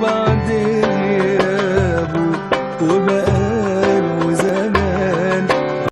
بعد غيابه وبقاله زمان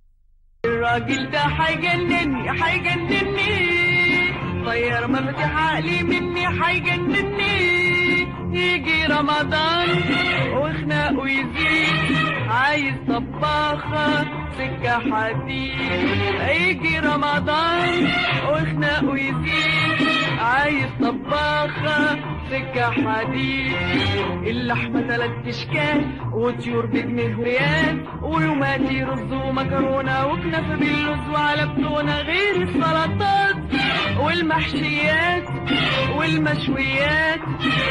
الراجل ده هيجنني هيجنني طير مفاتيح عقلي مني هيجنني يجي رمضان وخناقه يزيد عايز طباخة سكة حديد يجي رمضان وخناقه يزيد عايز طباخة سكة حديد اللحمة تلات اشكال وطيور بجنيه ريال ويوماتي رز ومكرونة وكنافة باللوز وعلى بتونة غير السلطات والمحشيات والمشويات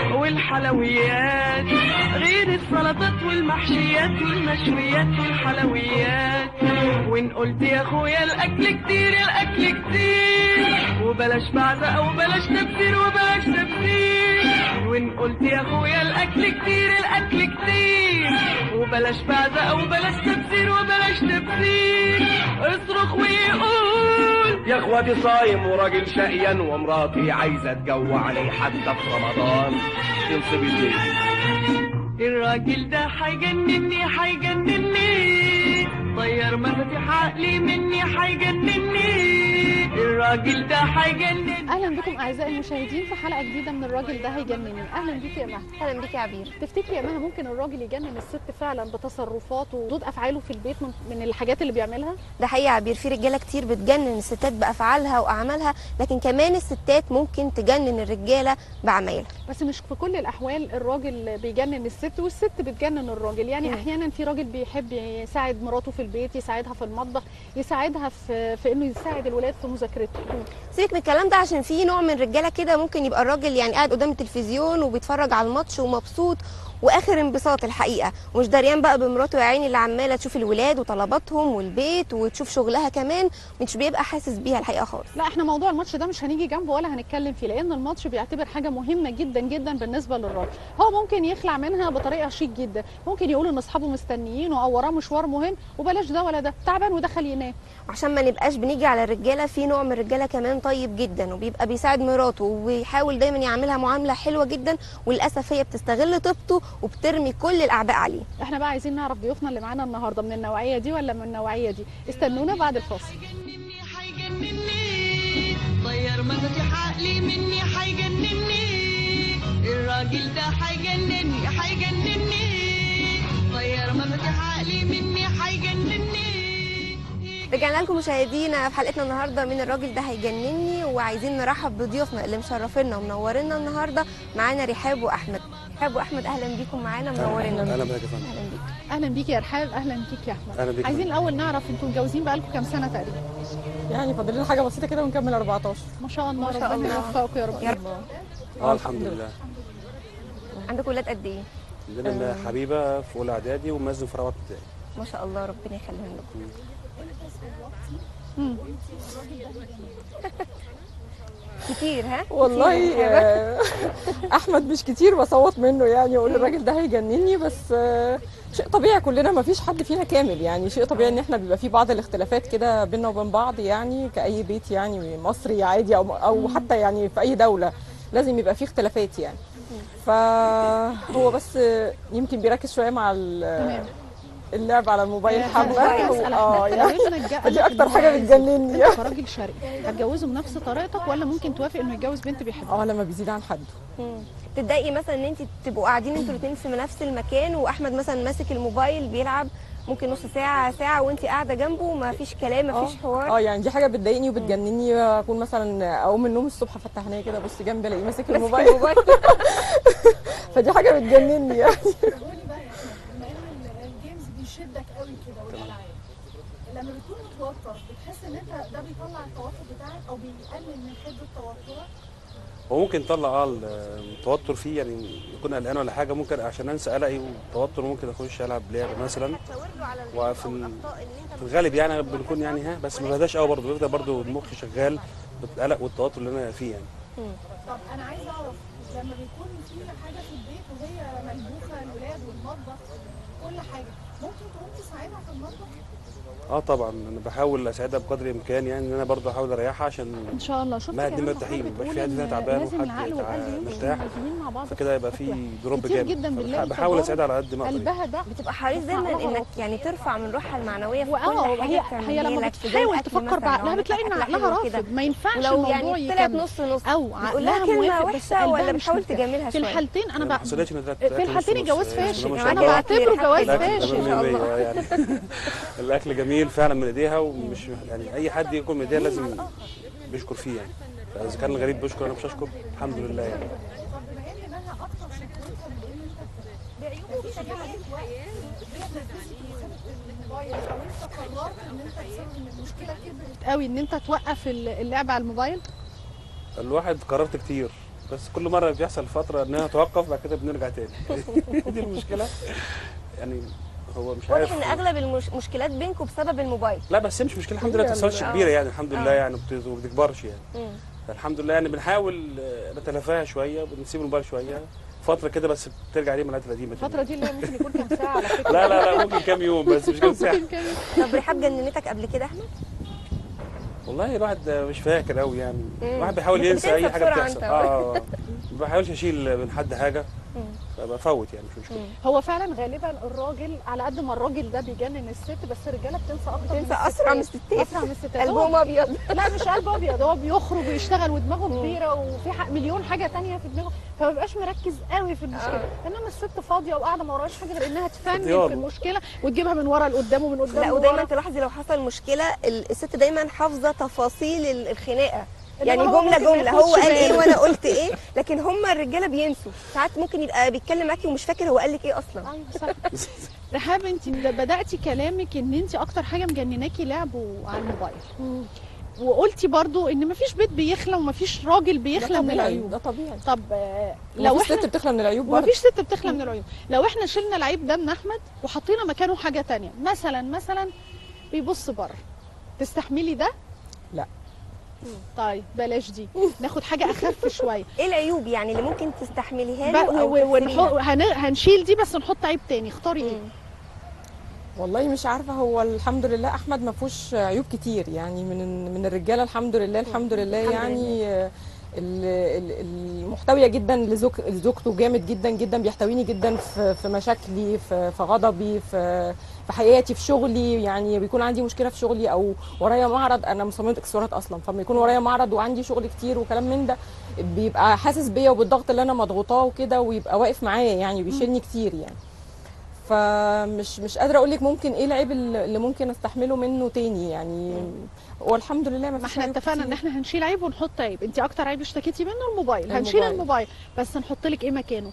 والحلويات غير السلطات والمحشيات والمشويات والحلويات وان قلت يا اخويا الاكل كتير الاكل كتير وبلاش بعزق وبلاش تبذير وبلاش تبذير وان قلت يا اخويا الاكل كتير الاكل كتير وبلاش بعزق وبلاش تبذير وبلاش تبذير اصرخ ويقول يا اخواتي صايم وراجل شقيان ومراتي عايزه تجوعني حتى في رمضان تنصب الدين الراجل ده هيجنني هيجنني طير مفاتيح عقلي مني هيجنني الراجل ده هيجنني اهلا بكم اعزائي المشاهدين في حلقه جديده من الراجل ده هيجنني اهلا بيك يا مها اهلا بيك يا عبير تفتكري يا مها ممكن الراجل يجنن الست فعلا بتصرفاته وردود افعاله في البيت من, من الحاجات اللي بيعملها ده حقيقي يا عبير في رجاله كتير بتجنن الستات بافعالها واعمالها لكن كمان الستات ممكن تجنن الرجاله باعمالها بس مش في كل الاحوال الراجل بيجنن الست والست بتجنن الراجل يعني مم. احيانا في راجل بيحب يساعد مراته في البيت يساعدها في المطبخ يساعدها في, في انه يساعد الولاد في مذاكرتهم سيبك من الكلام ده عشان في نوع من الرجاله كده ممكن يبقى الراجل يعني قاعد قدام التلفزيون وبيتفرج على الماتش ومبسوط واخر انبساط الحقيقه ومش دريان بقى بمراته يا عيني اللي عماله تشوف الولاد وطلباتهم والبيت وتشوف شغلها كمان مش بيبقى حاسس بيها الحقيقه خالص لا احنا موضوع الماتش ده مش هنيجي جنبه ولا هنتكلم فيه لان الماتش بيعتبر حاجه مهمه جدا جدا بالنسبه للراجل هو ممكن يخلع منها بطريقه شيك جدا ممكن يقول ان اصحابه مستنيينه او وراه مشوار مهم وبلاش ده ولا ده تعبان ودخل ينام عشان ما نبقاش بنيجي على الرجاله في نوع من الرجاله كمان طيب جدا وبيبقى بيساعد مراته وبيحاول دايما يعملها معامله حلوه جدا وللاسف هي بتستغل طيبته وبترمي كل الاعباء عليه احنا بقى عايزين نعرف ضيوفنا اللي معانا النهارده من النوعيه دي ولا من النوعيه دي استنونا بعد الفاصل هيجنني هيجنني طير مفاتيح عقلي مني هيجنني الراجل ده هيجنني هيجنني طير مفاتيح عقلي مني هيجنني رجعنا لكم مشاهدينا في حلقتنا النهارده من الراجل ده هيجنني وعايزين نرحب بضيوفنا اللي مشرفينا ومنورينا النهارده معانا رحاب واحمد رحاب واحمد اهلا بيكم معانا منورينا اهلا بك يا فندم اهلا بيك اهلا بيك يا رحاب اهلا بيك يا احمد اهلا بك عايزين الاول نعرف انتوا متجوزين بقالكم كام سنه تقريبا يعني فاضل لنا حاجه بسيطه كده ونكمل 14 ما شاء الله ما شاء ربنا الله. يوفقكم يا رب يا رب. اه الحمد لله عندكم ولاد قد ايه عندنا حبيبه في اولى اعدادي ومازن في رابعه ابتدائي ما شاء الله ربنا يخليهم لكم مم. كتير ها والله كتير. آه، احمد مش كتير بصوت منه يعني اقول الراجل ده هيجنني بس آه، شيء طبيعي كلنا ما فيش حد فينا كامل يعني شيء طبيعي ان احنا بيبقى في بعض الاختلافات كده بينا وبين بعض يعني كاي بيت يعني مصري عادي او او حتى يعني في اي دوله لازم يبقى في اختلافات يعني فهو بس يمكن بيركز شويه مع ال- تمام اللعب على الموبايل آه، حبه عايزة أسأل اه أحمد، يعني لو ابنك جاء دي قالك اكتر إن حاجه هو عايز- بتجنني انت كراجل شرقي هتجوزه بنفس طريقتك ولا ممكن توافق انه يتجوز بنت بيحبها اه لما بيزيد عن حده مم. تتضايقي مثلا ان انت تبقوا قاعدين انتوا الاثنين في نفس المكان واحمد مثلا ماسك الموبايل بيلعب ممكن نص ساعه ساعه وانت قاعده جنبه ما فيش كلام ما فيش حوار اه يعني دي حاجه بتضايقني وبتجنني اكون مثلا اقوم من النوم الصبح افتح عينيا كده بص جنبي الاقيه ماسك ماسك الموبايل الموبايل فدي حاجه بتجنني يعني الجيمز بيشدك قوي كده والالعاب لما بتكون متوتر بتحس ان انت ده بيطلع التوتر بتاعك او بيقلل من حده توترك هو ممكن يطلع اه التوتر فيه يعني يكون قلقان ولا حاجه ممكن عشان انسى قلقي والتوتر ممكن اخش العب لعبه مثلا وفي ال- في الغالب يعني بنكون يعني ها بس ما بهداش قوي برضه بيفضل برضه المخ شغال بالقلق والتوتر اللي انا فيه يعني طب انا عايزه اعرف لما بيكون في حاجه في البيت وهي ملبوخه الولاد والمطبخ كل حاجه ممكن تقوم تساعدها في المطبخ اه طبعا انا بحاول اساعدها بقدر الامكان يعني ان انا برضه احاول اريحها عشان ان شاء الله شفت ما كمان الدنيا مقالة مرتاحين، بتقول يبقى في حد إن فيها تعبان لازم وحد العقل تع- والقلب يمشوا مرتاح. موازيين مع بعض فكده يبقى في دروب كتير جامد جدا بنلاقي فبح- بحاول تجارب اساعدها على قد ما اقدر يعني. قلبها ده بتبقى حريص دايما انك يعني ترفع من روحها المعنويه في كل واه حاجه هي بتعملها هي لما لك، زي بتحاول الأكل تفكر مثلاً، بعقلها لو بتلاقي ان عملت أكلة عقلها حلوة كده. رافض ما ينفعش ولو الموضوع يعني طلعت يكمل نص نص او بتقول لها عقلها كلمه موافق بس وحشه قلبها ولا مش بتحاول مرتاح. تجاملها في شويه الحالتين انا ما بقى حصلتش ان ده في أكل الحالتين نص الجواز نص. فاشل ما يعني شاء انا الله. بعتبره جواز الأكل فاشل إن شاء الله. آه يعني الاكل جميل فعلا من ايديها ومش يعني اي حد ياكل من ايديها لازم بيشكر فيه يعني فاذا كان الغريب بيشكر انا مش هشكر الحمد لله يعني قوي ان انت توقف اللعب على الموبايل الواحد قررت كتير بس كل مره بيحصل فتره انها توقف بعد كده بنرجع تاني دي المشكله يعني هو مش واضح عارف ان اغلب المشكلات بينكم بسبب الموبايل لا بس هي مش مشكله الحمد لله ما بتحصلش آه. كبيره يعني الحمد لله آه. يعني بت- وما بتكبرش يعني مم. الحمد لله يعني بنحاول آه، نتلافاها شويه بنسيب الموبايل شويه فتره كده بس بترجع ليه العادات القديمه تاني. الفتره دي اللي هي ممكن يكون كام ساعه على فكره لا لا لا ممكن كام يوم بس مش كام ساعه ممكن كام طب رحاب جننتك قبل كده احمد والله الواحد مش فاكر قوي يعني مم. الواحد بيحاول بت- ينسى اي بتنسى حاجه بسرعة بتحصل أنت. اه ما بحاولش اشيل من حد حاجه مم. فبفوت يعني مش مشكله هو فعلا غالبا الراجل على قد ما الراجل ده بيجنن الست بس الرجاله بتنسى اكتر من بتنسى اسرع من الستات. الستات اسرع من الستات قلبهم هو- ابيض لا مش قلب ابيض هو بيخرج ويشتغل ودماغه كبيره وفي ح- مليون حاجه تانية في دماغه فما بيبقاش مركز قوي في المشكله انما الست فاضيه وقاعده ما وراهاش حاجه غير انها تفنن اختيار. في المشكله وتجيبها من ورا لقدام ومن قدام لا لورا. ودايما تلاحظي لو حصل مشكله ال- الست دايما حافظه تفاصيل ال- الخناقه إنما يعني هو جمله ممكن ما جمله ياخدش هو قال ايه باله. وانا قلت ايه لكن هم الرجاله بينسوا ساعات ممكن يبقى بيتكلم معاكي ومش فاكر هو قال لك ايه اصلا ايوه صح رحاب انت بداتي كلامك ان انت اكتر حاجه مجنناكي لعب على الموبايل وقلتي برضو ان مفيش بيت بيخلى ومفيش راجل ده بيخلى من طبيعي العيوب ده طبيعي طب آه، لو لو في احنا ست بتخلى من العيوب برضه ومفيش ست بتخلى من العيوب لو احنا شلنا العيب ده من احمد وحطينا مكانه حاجه تانية مثلا مثلا بيبص بره تستحملي ده لا. طيب بلاش دي ناخد حاجه اخف شويه ايه العيوب يعني اللي ممكن تستحمليها ب- له او و- و- ونحط تغفريها؟ هن- هنشيل دي بس نحط عيب تاني اختاري ايه مم. والله مش عارفه هو الحمد لله احمد ما فيهوش عيوب كتير يعني من من الرجاله الحمد لله الحمد لله الحمد يعني آه، ال- ال- المحتويه جدا لزوج لزوجته جامد جدا جدا بيحتويني جدا في في مشاكلي في في غضبي في في حياتي في شغلي يعني بيكون عندي مشكله في شغلي او ورايا معرض انا مصممه اكسسوارات اصلا فلما يكون ورايا معرض وعندي شغل كتير وكلام من ده بيبقى حاسس بيا وبالضغط اللي انا مضغوطاه وكده ويبقى واقف معايا يعني بيشيلني كتير يعني فمش مش قادره اقول لك ممكن ايه العيب اللي اللي ممكن استحمله منه تاني يعني هو الحمد لله ما ما فيش احنا عيوب اتفقنا ان كتير. احنا هنشيل عيب ونحط عيب انت اكتر عيب اشتكيتي منه الموبايل هنشيل الموبايل. الموبايل بس نحط لك ايه مكانه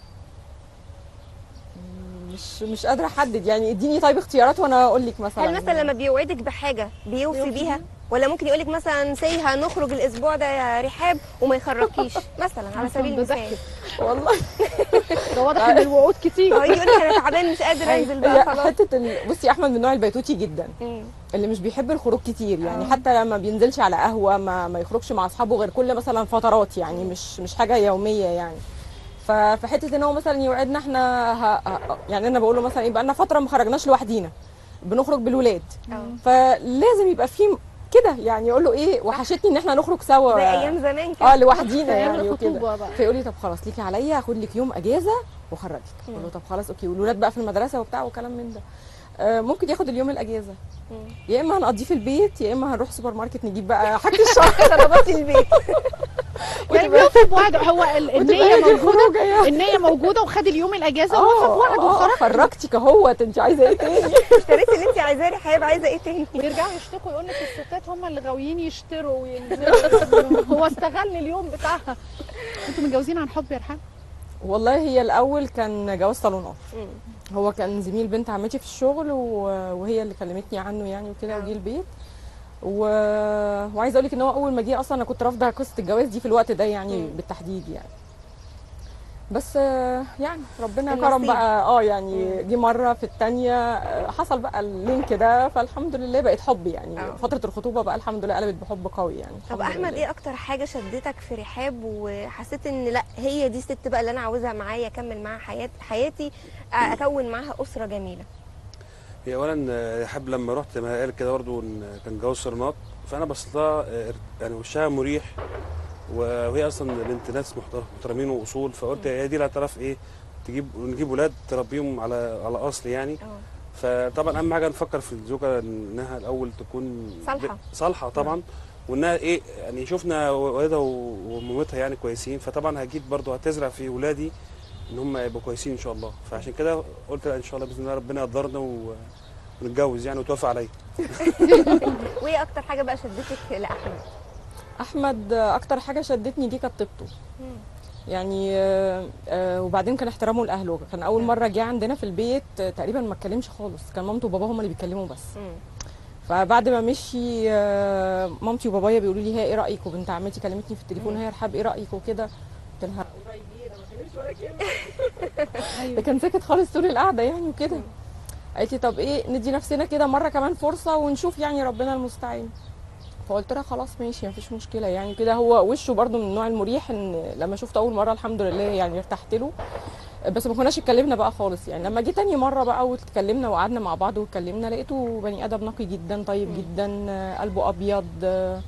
مش مش قادره احدد يعني اديني طيب اختيارات وانا اقول لك مثلا هل مثلا لما بيوعدك بحاجه بيوفي بيها ولا ممكن يقولك مثلا سي هنخرج الاسبوع ده يا رحاب وما يخرجكيش مثلا على سبيل المثال بضحك. والله ده واضح ان الوعود كتير اه يجي يقولك انا تعبان مش قادر انزل بقى هي خلاص حته ال... بصي احمد من النوع البيتوتي جدا مم. اللي مش بيحب الخروج كتير يعني حتى لما بينزلش على قهوه ما, ما يخرجش مع اصحابه غير كل مثلا فترات يعني مش مش حاجه يوميه يعني ف- فحته ان هو مثلا يوعدنا احنا ه... ه... يعني انا بقول له مثلا يبقى لنا فتره ما خرجناش لوحدينا بنخرج بالولاد اه. فلازم يبقى في كده يعني يقول له ايه وحشتني ان احنا نخرج سوا زي ايام زمان كده اه لوحدينا ايام يعني وكده الخطوبه بقى فيقول لي طب خلاص ليكي عليا هاخد لك يوم اجازه واخرجك اقول له طب خلاص اوكي والولاد بقى في المدرسه وبتاع وكلام من ده آه، ممكن ياخد اليوم الاجازه مم. يا اما هنقضيه في البيت يا اما هنروح سوبر ماركت نجيب بقى حاجه الشهر طلبات البيت يعني بيوفي بوعد هو ال- النيه هي دي موجوده الخروجه يعني النيه موجوده وخد اليوم الاجازه ووفى بوعد اه وخرج خرجتك اهوت انت عايزه ايه تاني اشتريتي اللي انت عايزاه رحاب عايزه ايه تاني ويرجعوا يشتكوا يقول لك الستات هم اللي غاويين يشتروا وينزلوا هو استغل اليوم بتاعها انتوا متجوزين عن حب يا رحاب والله هي الاول كان جواز صالونات مم. هو كان زميل بنت عمتي في الشغل و- وهي اللي كلمتني عنه يعني وكده وجي البيت و... وعايزه اقول لك ان هو اول ما جه اصلا انا كنت رافضه قصه الجواز دي في الوقت ده يعني مم. بالتحديد يعني بس آه، يعني ربنا النصيب. كرم بقى اه يعني جه مره في الثانيه حصل بقى اللينك ده فالحمد لله بقت حب يعني آه. فتره الخطوبه بقى الحمد لله قلبت بحب قوي يعني طب الحمد احمد لله. ايه اكتر حاجه شدتك في رحاب وحسيت ان لا هي دي الست بقى اللي انا عاوزها معايا اكمل معاها حياتي حياتي اكون معاها اسره جميله هي اولا آه، حب لما رحت ما قال كده برضه ان كان جواز صرنات فانا بصيت لها آه، يعني وشها مريح و- وهي اصلا بنت ناس محتر- محترمين واصول فقلت هي دي اللي هتعرف ايه تجيب نجيب ولاد تربيهم على على اصل يعني اه فطبعا اهم حاجه نفكر في الزوجه انها الاول تكون صالحة. ب- صالحه طبعا وانها ايه يعني شفنا والدها و- ومامتها يعني كويسين فطبعا هجيب برضه هتزرع في ولادي ان هم يبقوا كويسين ان شاء الله فعشان كده قلت لا ان شاء الله باذن الله ربنا يقدرنا و- ونتجوز يعني وتوافق عليا وايه اكتر حاجه بقى شدتك لاحمد احمد آه، اكتر حاجه شدتني دي كانت طيبته يعني آه، آه، وبعدين كان احترامه لاهله كان اول مره جه عندنا في البيت آه، تقريبا ما اتكلمش خالص كان مامته وباباه هما اللي بيتكلموا بس فبعد ما مشي آه، مامتي وبابايا بيقولوا لي هي ايه رايك وبنت عمتي كلمتني في التليفون هي رحاب ايه رايك وكده قلت لها قريب ايه ده ما اتكلمش ولا كلمه ده كان ساكت خالص طول القعده يعني وكده قالت لي طب ايه ندي نفسنا كده مره كمان فرصه ونشوف يعني ربنا المستعان فقلت لها خلاص ماشي مفيش مشكله يعني كده هو وشه برده من النوع المريح ان لما شفته اول مره الحمد لله يعني ارتحت له بس ما كناش اتكلمنا بقى خالص يعني لما جه تاني مره بقى واتكلمنا وقعدنا مع بعض واتكلمنا لقيته بني ادم نقي جدا طيب جدا آه، قلبه ابيض آه،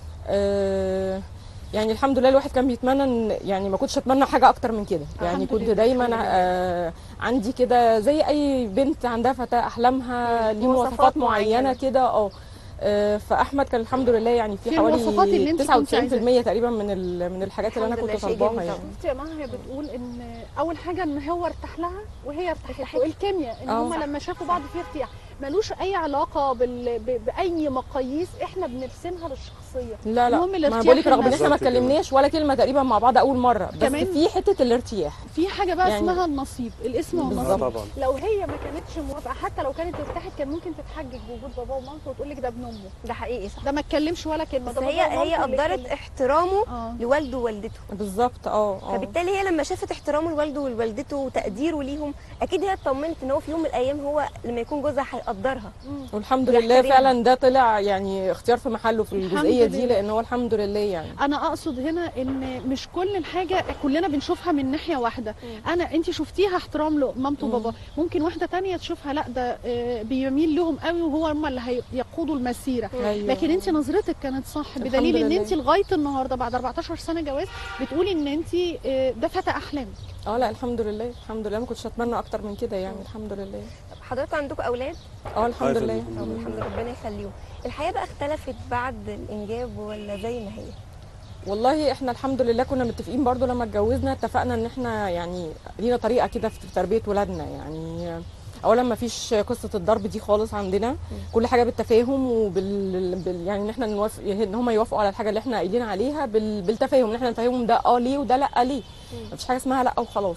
آه، يعني الحمد لله الواحد كان بيتمنى ان يعني ما كنتش اتمنى حاجه اكتر من كده يعني الحمد كنت لله، دايما الحمد لله. آه عندي كده زي اي بنت عندها فتاه احلامها ليه مواصفات مواصفات معينة. معينه كده اه آه، فاحمد كان الحمد لله يعني في في المواصفات اللي حوالي انت كنت 99% تقريبا من ال- من الحاجات اللي انا الحمد كنت لله، شيء طالباها جميل يعني طبعا. شفتي يا مها هي بتقول ان اول حاجه ان هو ارتاح لها وهي ارتاحت له الكيمياء ان اه. هم لما شافوا بعض في ارتياح ملوش اي علاقه بال... ب... باي مقاييس احنا بنرسمها للشخصيه لا لا المهم ما الارتياح بقول لك رغم ان النفسي. احنا ما بالظبط كده. اتكلمناش ولا كلمه تقريبا مع بعض اول مره بس كمان؟ في حته الارتياح في حاجه بقى يعني- اسمها النصيب الاسم اه والنصيب طبعا لو هي ما كانتش موافقه حتى لو كانت ارتاحت كان ممكن تتحجج بوجود باباه ومامته وتقول لك ده ابن امه ده حقيقي صح ده ما اتكلمش ولا كلمه بس ده هي باباه ومامته هي اللي قدرت اتكلموا. احترامه اه لوالده ووالدته بالظبط اه اه فبالتالي هي لما شافت احترامه لوالده ولوالدته وتقديره ليهم اكيد هي اطمنت ان هو في يوم من الايام هو لما يكون جوزها هيقدرها والحمد لله ويحترمها. فعلا ده طلع يعني اختيار في محله في الحمد الجزئيه دي لله. لان هو الحمد لله يعني انا اقصد هنا ان مش كل الحاجه كلنا بنشوفها من ناحيه واحده انا انت شفتيها احترام لمامته مم. وبابا ممكن واحده تانية تشوفها لا ده آه، بيميل لهم قوي وهو هم اللي هيقودوا المسيره أيوة. لكن انت نظرتك كانت صح الحمد بدليل ان لله. انت لغايه النهارده بعد 14 سنه جواز بتقولي ان انت آه، ده فتى احلامك اه لا الحمد لله الحمد لله ما كنتش اتمنى اكتر من كده يعني الحمد لله طب حضرتك عندكم اولاد اه الحمد أيوة، لله الحمد لله. الحمد لله ربنا يخليهم الحياه بقى اختلفت بعد الانجاب ولا زي ما هي والله احنا الحمد لله كنا متفقين برضو لما اتجوزنا اتفقنا ان احنا يعني لينا طريقه كده في تربيه ولادنا يعني اولا ما فيش قصه الضرب دي خالص عندنا كل حاجه بالتفاهم وبال بال... يعني ان احنا نوافق ان هم يوافقوا على الحاجه اللي احنا قايلين عليها بال... بالتفاهم ان احنا نفهمهم ده اه ليه وده لا ليه ما فيش حاجه اسمها لا وخلاص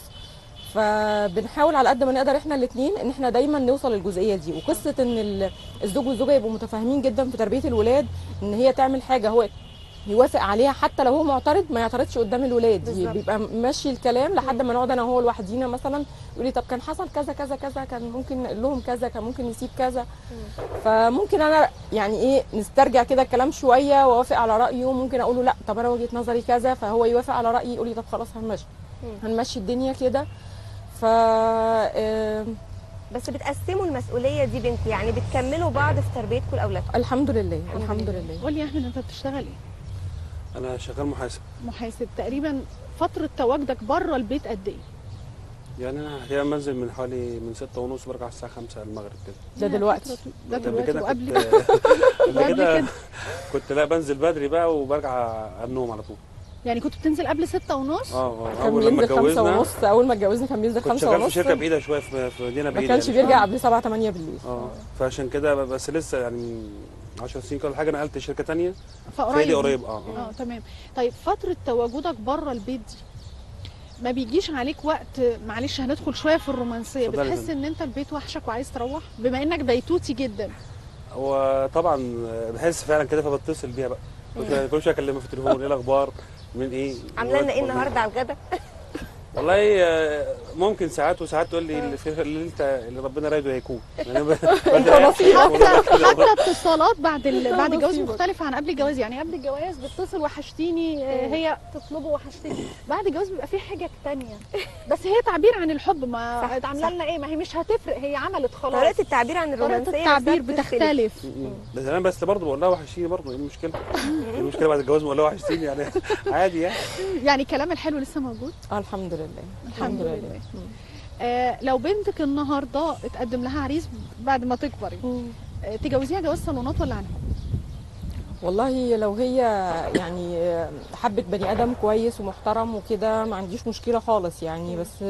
فبنحاول على قد ما نقدر احنا الاثنين ان احنا دايما نوصل للجزئيه دي وقصه ان ال- الزوج والزوجه يبقوا متفاهمين جدا في تربيه الولاد ان هي تعمل حاجه هو يوافق عليها حتى لو هو معترض ما يعترضش قدام الولاد بالظبط. بيبقى ماشي الكلام لحد ما نقعد انا وهو لوحدينا مثلا يقول لي طب كان حصل كذا كذا كذا كان ممكن نقول لهم كذا كان ممكن نسيب كذا فممكن انا يعني ايه نسترجع كده الكلام شويه واوافق على رايه ممكن اقول له لا طب انا وجهه نظري كذا فهو يوافق على رايي يقول لي طب خلاص هنمشي هنمشي الدنيا كده ف آه، بس بتقسموا المسؤوليه دي بينكم يعني بتكملوا بعض في تربيتكم لاولادكم الحمد لله الحمد الحمد لله. لله قول لي يا احمد انت بتشتغل ايه انا شغال محاسب محاسب تقريبا فتره تواجدك بره البيت قد ايه يعني انا احيانا بنزل من حوالي من ستة ونص برجع الساعه 5 المغرب كده ده دلوقتي ده قبل دلوقتي كده وقبل كنت قبل وقبل كده كده. كنت لا بنزل بدري بقى وبرجع على النوم على طول يعني كنت بتنزل قبل ستة ونص اه اه كان اول لما بينزل خمسة اتجوزنا ونص اول ما اتجوزنا كان بينزل كنت خمسة شغال في ونص شركه بعيده شويه في في مدينه ما بعيده كانش يعني. بيرجع قبل 7 8 بالليل اه فعشان كده بس لسه يعني من 10 سنين كده ولا حاجه نقلت شركه تانية فقريب فهي دي قريب اه اه اه تمام طيب فتره تواجدك بره البيت دي ما بيجيش عليك وقت معلش هندخل شويه في الرومانسيه اتفضلي يا بتحس فندم. ان انت البيت وحشك وعايز تروح بما انك بيتوتي جدا هو طبعا بحس فعلا كده فبتصل بيها بقى كل شويه كل شويه اكلمها في التليفون ايه الاخبار من ايه عامله لنا ايه النهارده على الغدا والله آه، ممكن ساعات وساعات تقول لي اللي, في اللي انت اللي ربنا رايده هيكون يعني ب- حتى حتى حتى اتصالات بعد ال... بعد الجواز نصيبك. مختلفه عن قبل الجواز يعني قبل الجواز بتتصل وحشتيني آه، هي تطلبه وحشتيني بعد الجواز بيبقى في حاجه تانية بس هي تعبير عن الحب ما صح، عامله لنا ايه ما هي مش هتفرق هي عملت خلاص طريقه التعبير عن الرومانسيه طريقه التعبير نفسها بتختلف بس انا بس برضه بقول لها وحشتيني برضه ايه المشكله؟ ايه المشكله بعد الجواز بقول لها وحشتيني يعني عادي يعني يعني الكلام الحلو لسه موجود آه الحمد لله الحمد لله. آه لو بنتك النهارده اتقدم لها عريس بعد ما تكبر يعني، آه تجوزيها جواز صالونات ولا عنها والله لو هي يعني حبت بني ادم كويس ومحترم وكده ما عنديش مشكله خالص يعني بس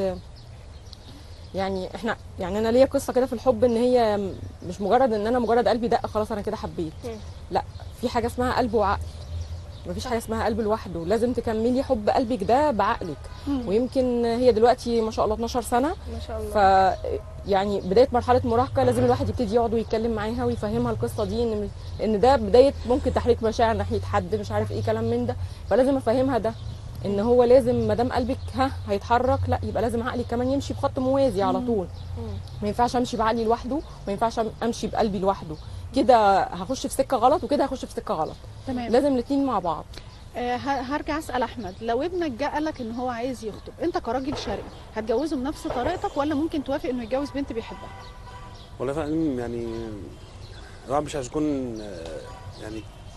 يعني احنا يعني انا ليا قصه كده في الحب ان هي مش مجرد ان انا مجرد قلبي دق خلاص انا كده حبيت مم. لا في حاجه اسمها قلب وعقل مفيش حاجه اسمها قلب لوحده لازم تكملي حب قلبك ده بعقلك مم. ويمكن هي دلوقتي ما شاء الله 12 سنه ما شاء الله ف يعني بدايه مرحله مراهقه لازم الواحد يبتدي يقعد ويتكلم معاها ويفهمها القصه دي ان ان ده بدايه ممكن تحريك مشاعر ناحيه حد مش عارف ايه كلام من ده فلازم افهمها ده ان هو لازم ما دام قلبك ها هيتحرك لا يبقى لازم عقلي كمان يمشي بخط موازي على طول ما ينفعش امشي بعقلي لوحده وما ينفعش امشي بقلبي لوحده كده هخش في سكه غلط وكده هخش في سكه غلط تمام لازم الاثنين مع بعض آه ه- هرجع اسال احمد لو ابنك جه قال لك ان هو عايز يخطب انت كراجل شرقي هتجوزه بنفس طريقتك ولا ممكن توافق انه يتجوز بنت بيحبها والله فعلا يعني الواحد مش عايز يكون آه، يعني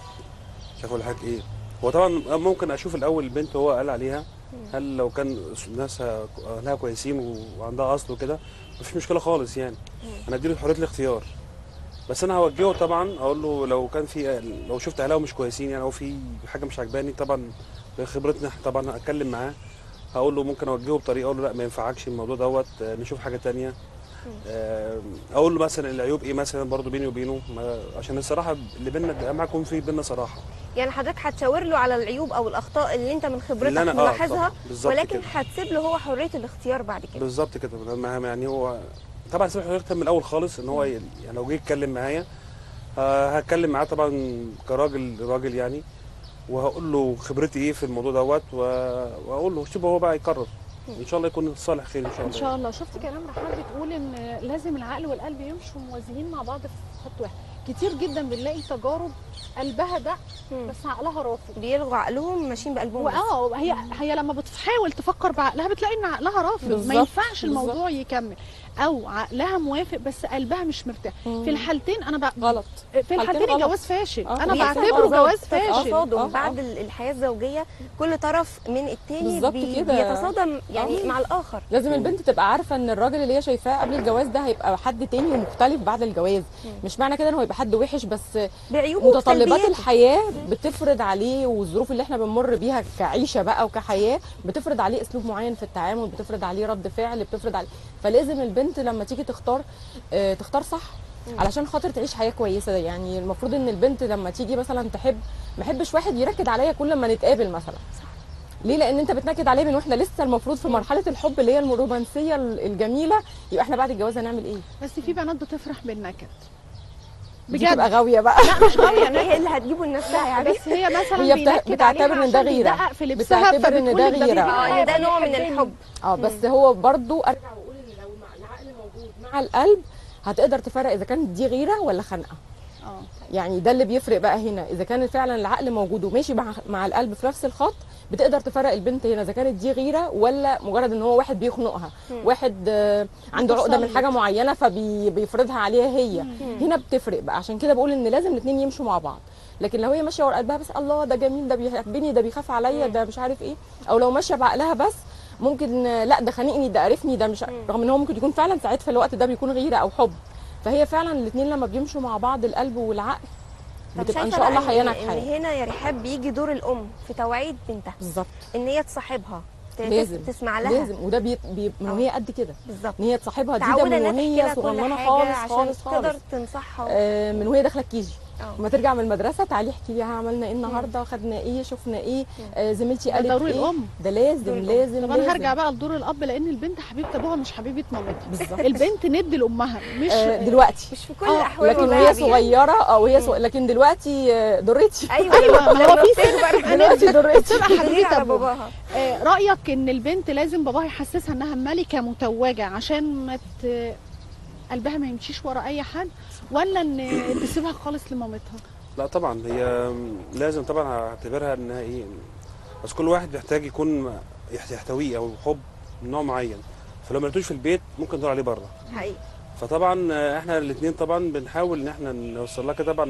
مش عارف اقول لحضرتك ايه هو طبعا ممكن اشوف الاول البنت هو قال عليها هل لو كان ناسها اهلها كويسين وعندها اصل وكده مفيش مشكله خالص يعني انا اديله حريه الاختيار بس انا هوجهه طبعا اقول له لو كان في لو شفت اهلها مش كويسين يعني او في حاجه مش عجباني طبعا بخبرتنا إحنا طبعا هتكلم معاه هقول له ممكن اوجهه بطريقه اقول له لا ما ينفعكش الموضوع دوت آه، نشوف حاجه تانية آه، اقول له مثلا العيوب ايه مثلا برضو بيني وبينه ما عشان الصراحه اللي بينا ده اهم حاجه يكون في بينا صراحه يعني حضرتك هتشاور له على العيوب او الاخطاء اللي انت من خبرتك اللي أنا- آه، ملاحظها طبعاً، بالظبط ولكن كده. هتسيب له هو حريه الاختيار بعد كده بالظبط كده لما يعني هو طبعا سيب حضرتك من الاول خالص ان هو ي- يعني لو جه يتكلم معايا آه، هتكلم معاه طبعا كراجل راجل يعني وهقول له خبرتي ايه في الموضوع دوت و- واقول له شوف هو بقى يقرر ان شاء الله يكون صالح خير ان شاء ان الله شاء الله شفت كلام رحمه بتقول ان لازم العقل والقلب يمشوا موازيين مع بعض في خط واحد كتير جدا بنلاقي تجارب قلبها ده مم. بس عقلها رافض بيلغوا عقلهم ماشيين بقلبهم بس. واه هي هي لما بتحاول تفكر بعقلها بتلاقي ان عقلها رافض ما بالظبط، ينفعش الموضوع يكمل او عقلها موافق بس قلبها مش مرتاح في الحالتين انا بقى غلط في الحالتين غلط. الجواز فاشل آه، انا وبيحصل بعتبره برضه جواز فاشل تصادم آه، بعد ال- الحياه الزوجيه كل طرف من التاني بالظبط بي كده. بيتصادم يعني آه. مع الاخر لازم البنت تبقى عارفه ان الراجل اللي هي شايفاه قبل الجواز ده هيبقى حد تاني ومختلف بعد الجواز مش معنى كده ان هو يبقى حد وحش بس بعيوبه متطلبات وسلبياته. الحياه بتفرض عليه والظروف اللي احنا بنمر بيها كعيشه بقى وكحياه بتفرض عليه اسلوب معين في التعامل بتفرض عليه رد فعل بتفرض عليه فلازم البنت لما تيجي تختار آه، تختار صح علشان خاطر تعيش حياه كويسه يعني المفروض ان البنت لما تيجي مثلا تحب ما احبش واحد يركد عليا كل ما نتقابل مثلا ليه لان انت بتنكد عليه من واحنا لسه المفروض في مرحله الحب اللي هي الرومانسيه الجميله يبقى احنا بعد الجواز هنعمل ايه بس في بنات بتفرح بالنكد دي بجد تبقى غاويه بقى لا مش غاويه يعني هي اللي هتجيبه لنفسها يا لا حبيبي بس هي مثلا هي بتا- بينكد بتعتبر عليها إن ده عشان غيرة. بيدقق في لبسها بتعتبر إن فبتقول ده لك غيرة. اه بيحبني، ان ده نوع من بيحبني. الحب اه بس هو برضو ارجع واقول ان لو مع العقل موجود مع القلب هتقدر تفرق اذا كانت دي غيره ولا خنقه اه يعني ده اللي بيفرق بقى هنا اذا كان فعلا العقل موجود وماشي مع مع القلب في نفس الخط بتقدر تفرق البنت هنا اذا كانت دي غيره ولا مجرد ان هو واحد بيخنقها واحد آه، عنده عقده من متسلط. حاجه معينه فبيفرضها عليها هي هنا بتفرق بقى عشان كده بقول ان لازم الاثنين يمشوا مع بعض لكن لو هي ماشيه ورا قلبها بس الله ده جميل ده بيحبني ده بيخاف عليا ده مش عارف ايه او لو ماشيه بعقلها بس ممكن آه، لا ده خانقني ده قرفني ده مش رغم ان هو ممكن يكون فعلا ساعات في الوقت ده بيكون غيره او حب فهي فعلا الاثنين لما بيمشوا مع بعض القلب والعقل طب بتبقى ان شايفة شاء الله بقى حياه إن- ناجحه ان هنا يا رحاب بيجي دور الام في توعيه بنتها بالظبط ان هي تصاحبها ت- لازم تسمع لها لازم وده بي... بي... من وهي قد كده بالظبط ان هي تصاحبها دي ده تعودة من انها تحكي وهي لها كل صغننه حاجه خالص عشان خالص تقدر خالص تنصحها آه من وهي داخله الكيجي اه. لما ترجع من المدرسه تعالي احكي لي ها عملنا ايه النهارده خدنا ايه شفنا ايه آه زميلتي ده قالت ضروري ايه الام ده لازم دور الأم. لازم طب انا لازم. هرجع بقى لدور الاب لان البنت حبيبه ابوها مش حبيبه مامتها بالظبط البنت ند لامها مش آه دلوقتي مش في كل اه، الاحوال لكن والله وهي يا بيه. صغيره او هي صغيرة لكن دلوقتي آه، ضرتي ايوه ايوه ما لما هو في بتكبر دلوقتي ضرتي بتبقى بتغير حبيبه على ابوها باباها آه، رايك ان البنت لازم باباها يحسسها انها ملكه متوجه عشان ما ت... قلبها ما يمشيش ورا اي حد ولا ان تسيبها خالص لمامتها لا طبعا هي لازم طبعا اعتبرها انها ايه بس كل واحد بيحتاج يكون يحت- يحتويه او حب من نوع معين فلو ما لقيتوش في البيت ممكن تدور عليه بره حقيقي فطبعا آه، احنا الاثنين طبعا بنحاول ان احنا نوصل لها كده طبعا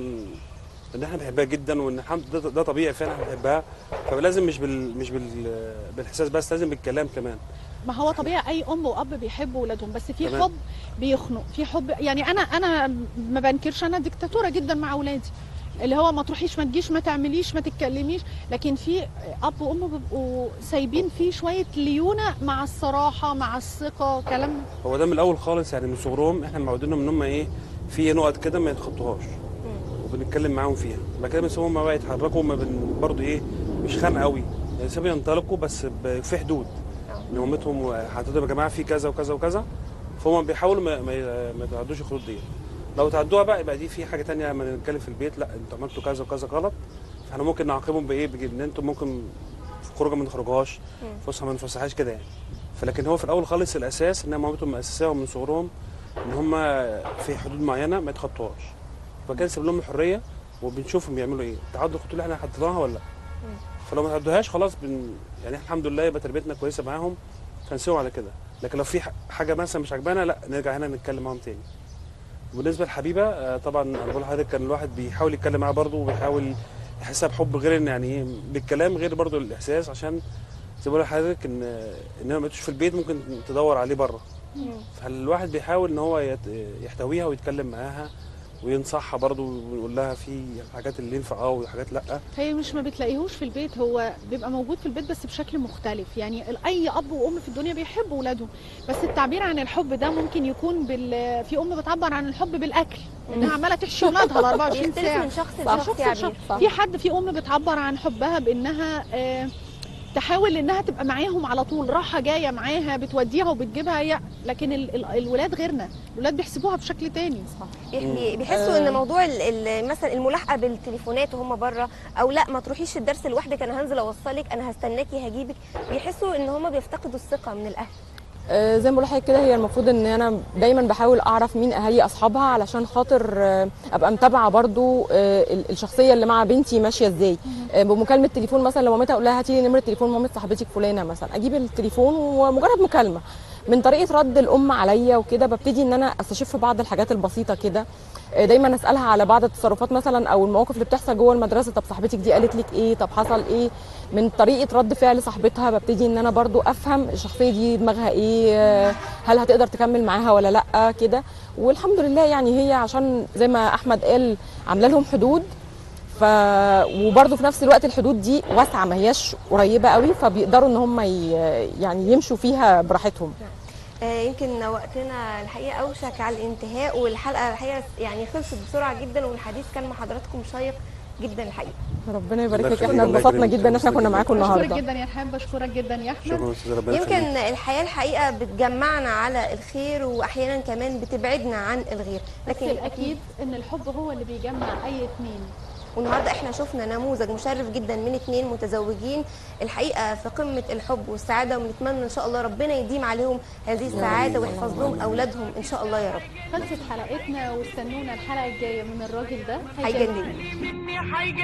ان احنا بنحبها جدا وان الحمد ده, ده طبيعي فعلا احنا بنحبها فلازم مش بال مش بال بالاحساس بس لازم بالكلام كمان ما هو طبيعي اي ام واب بيحبوا ولادهم بس في تمام. حب بيخنق في حب يعني انا انا ما بنكرش انا ديكتاتوره جدا مع اولادي اللي هو ما تروحيش ما تجيش ما تعمليش ما تتكلميش لكن في اب وام بيبقوا سايبين فيه شويه ليونه مع الصراحه مع الثقه كلام هو ده من الاول خالص يعني من صغرهم احنا معودينهم ان هم ايه في نقط كده ما يتخطوهاش وبنتكلم معاهم فيها بعد كده بنسيبهم بقى يتحركوا ما بن برضه ايه مش خانق قوي يعني سيبهم ينطلقوا بس ب- في حدود ان مامتهم حاطين يا جماعه في كذا وكذا وكذا فهم بيحاولوا ما, ما, ما يتعدوش الخطوط دي لو تعدوها بقى يبقى دي في حاجه تانية لما نتكلم في البيت لا انتوا عملتوا كذا وكذا غلط فاحنا ممكن نعاقبهم بايه بج- ان انتوا ممكن في خروجه ما نخرجوهاش فسحه ما نفسحهاش كده يعني فلكن هو في الاول خالص الاساس ان مامتهم مؤسساهم من صغرهم ان هم في حدود معينه ما يتخطوهاش فكان سيب لهم الحريه وبنشوفهم بيعملوا ايه تعدوا الخطوط اللي احنا حطيناها ولا لا فلو ما تعدوهاش خلاص بن يعني إحنا الحمد لله يبقى تربيتنا كويسه معاهم فنسيبهم على كده لكن لو في ح- حاجه مثلا مش عجبانا لا نرجع هنا نتكلم معاهم تاني وبالنسبه لحبيبه آه، طبعا انا بقول لحضرتك كان الواحد بيحاول يتكلم معاها برضه وبيحاول يحسها بحب غير ان يعني ايه بالكلام غير برضه الاحساس عشان زي ما بقول لحضرتك ان ان هي ما بقتش في البيت ممكن تدور عليه بره فالواحد بيحاول ان هو يت- يحتويها ويتكلم معاها وينصحها برضه ويقول لها في حاجات اللي ينفع اه وحاجات لا هي مش ما بتلاقيهوش في البيت هو بيبقى موجود في البيت بس بشكل مختلف يعني ال- اي اب وام في الدنيا بيحبوا اولادهم بس التعبير عن الحب ده ممكن يكون بال في ام بتعبر عن الحب بالاكل انها عماله تحشي ولادها ال 24 بيختلف ساعه من شخص صح، لشخص شخص يا لشخص. عبير صح. في حد في ام بتعبر عن حبها بانها آه، تحاول انها تبقى معاهم على طول راحه جايه معاها بتوديها وبتجيبها هي لكن ال ال الولاد غيرنا الولاد بيحسبوها بشكل تاني بي- بيحسوا ان موضوع ال- ال- مثلا الملاحقه بالتليفونات وهم بره او لا ما تروحيش الدرس لوحدك انا هنزل اوصلك انا هستناكي هجيبك بيحسوا ان هم بيفتقدوا الثقه من الاهل آه، زي ما بقول لحضرتك كده هي المفروض ان انا دايما بحاول اعرف مين اهالي اصحابها علشان خاطر آه، ابقى متابعه برضو آه، ال- الشخصيه اللي مع بنتي ماشيه ازاي آه، بمكالمه تليفون مثلا لو مامتها اقول لها هاتي لي نمره تليفون مامه صاحبتك فلانه مثلا اجيب التليفون ومجرد مكالمه من طريقه رد الام عليا وكده ببتدي ان انا استشف بعض الحاجات البسيطه كده آه، دايما اسالها على بعض التصرفات مثلا او المواقف اللي بتحصل جوه المدرسه طب صاحبتك دي قالت لك ايه طب حصل ايه من طريقه رد فعل صاحبتها ببتدي ان انا برضو افهم الشخصيه دي دماغها ايه آه، هل هتقدر تكمل معاها ولا لا كده والحمد لله يعني هي عشان زي ما احمد قال عامله لهم حدود ف وبرضه في نفس الوقت الحدود دي واسعه ما هياش قريبه قوي فبيقدروا ان هم ي... يعني يمشوا فيها براحتهم آه، يمكن وقتنا الحقيقه اوشك على الانتهاء والحلقه الحقيقه يعني خلصت بسرعه جدا والحديث كان مع حضراتكم شيق جدا الحقيقه ربنا يبارك الله لك يخليك، احنا الله اتبسطنا يكرمك. جدا ان احنا كنا معاكم بشكرك النهارده جدا يا رحاب بشكرك جدا يا احمد شكرا استاذ ربنا يمكن يخليك. الحياه الحقيقه بتجمعنا على الخير واحيانا كمان بتبعدنا عن الغير لكن لكن الاكيد ان الحب هو اللي بيجمع اي اتنين والنهارده احنا شفنا نموذج مشرف جدا من اتنين متزوجين الحقيقه في قمه الحب والسعاده ونتمنى ان شاء الله ربنا يديم عليهم هذه السعاده ويحفظ لهم اولادهم ان شاء الله يا رب خلصت حلقتنا واستنونا الحلقه الجايه من الراجل ده هيجنني مني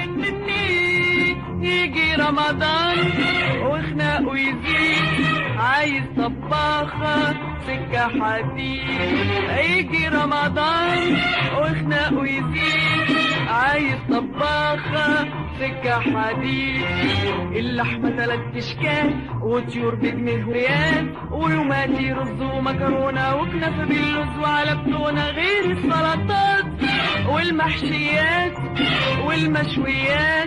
هيجنني يجي رمضان وخناق ويزيد عايز طباخة سكة حديد يجي رمضان وخناق ويزيد عايز طباخة سكة حديد اللحمة تلات اشكال وطيور بجنيه وريال ويوماتي رز ومكرونة وكنافة باللوز وعلى بتونة غير السلطات والمحشيات والمشويات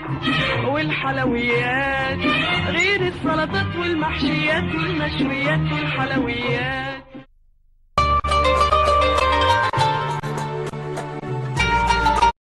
والحلويات غير السلطات والمحشيات والمشويات والحلويات